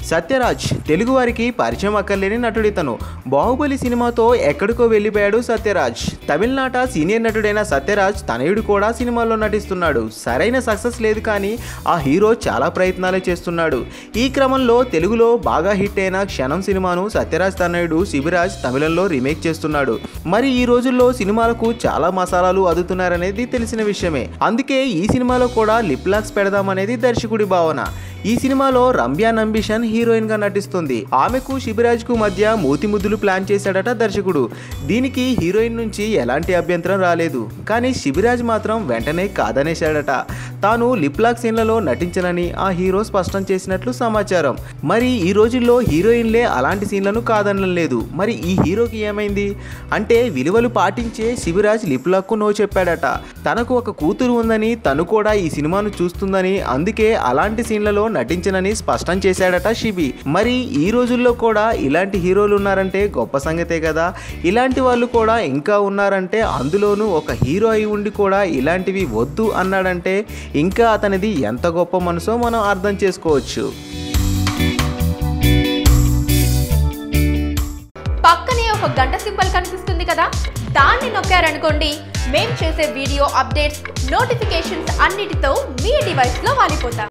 సత్యరాజ్ తెలుగు వారికి పరిచయం అక్కర్లేని నటుడితను బాహుబలి సినిమాతో ఎక్కడికో వెళ్ళిపోయాడు సత్యరాజ్ తమిళనాట సీనియర్ నటుడైన సత్యరాజ్ తనయుడు కూడా సినిమాల్లో నటిస్తున్నాడు సరైన సక్సెస్ లేదు కానీ ఆ హీరో చాలా ప్రయత్నాలే చేస్తున్నాడు ఈ క్రమంలో తెలుగులో బాగా హిట్ అయిన క్షణం సినిమాను సత్యరాజ్ తనయుడు శిబిరాజ్ తమిళంలో రీమేక్ చేస్తున్నాడు మరి ఈ రోజుల్లో సినిమాలకు చాలా మసాలాలు అదుతున్నారనేది తెలిసిన విషయమే అందుకే ఈ సినిమాలో కూడా లిప్ లాక్స్ పెడదామనేది దర్శకుడి భావన ఈ సినిమాలో రంభ్యా నంబిషన్ హీరోయిన్ గా నటిస్తుంది ఆమెకు శిబిరాజ్ కు మధ్య మూతి ముద్దులు ప్లాన్ చేశాడట దర్శకుడు దీనికి హీరోయిన్ నుంచి ఎలాంటి అభ్యంతరం రాలేదు కానీ శిబిరాజ్ మాత్రం వెంటనే కాదనేశాడట తాను లిప్ లాక్ సీన్లలో నటించనని ఆ హీరో స్పష్టం చేసినట్లు సమాచారం మరి ఈ రోజుల్లో హీరోయిన్లే అలాంటి సీన్లను కాదనడం లేదు మరి ఈ హీరోకి ఏమైంది అంటే విలువలు పాటించే శిబిరాజ్ లిప్ లాక్ కు నో చెప్పాడట తనకు ఒక కూతురు ఉందని తను కూడా ఈ సినిమాను చూస్తుందని అందుకే అలాంటి సీన్లలో నటించనని స్పష్టం చేశాడట షిబి మరి ఈ రోజుల్లో కూడా ఇలాంటి హీరోలు ఉన్నారంటే గొప్ప సంగతే కదా ఇలాంటి వాళ్ళు కూడా ఇంకా ఉన్నారంటే అందులోనూ ఒక హీరో అయి ఉండి కూడా ఇలాంటివి వద్దు అన్నాడంటే ఇంకా అతనిది ఎంత గొప్ప మనసో మనం అర్థం చేసుకోవచ్చు పక్కనే ఒక గంట సింబల్ కనిపిస్తుంది కదా దాన్ని నొక్కారనుకోండి మేం చేసే వీడియో అప్డేట్స్ నోటిఫికేషన్స్ అన్నిటితో మీ డివైస్లో వాలిపోతాం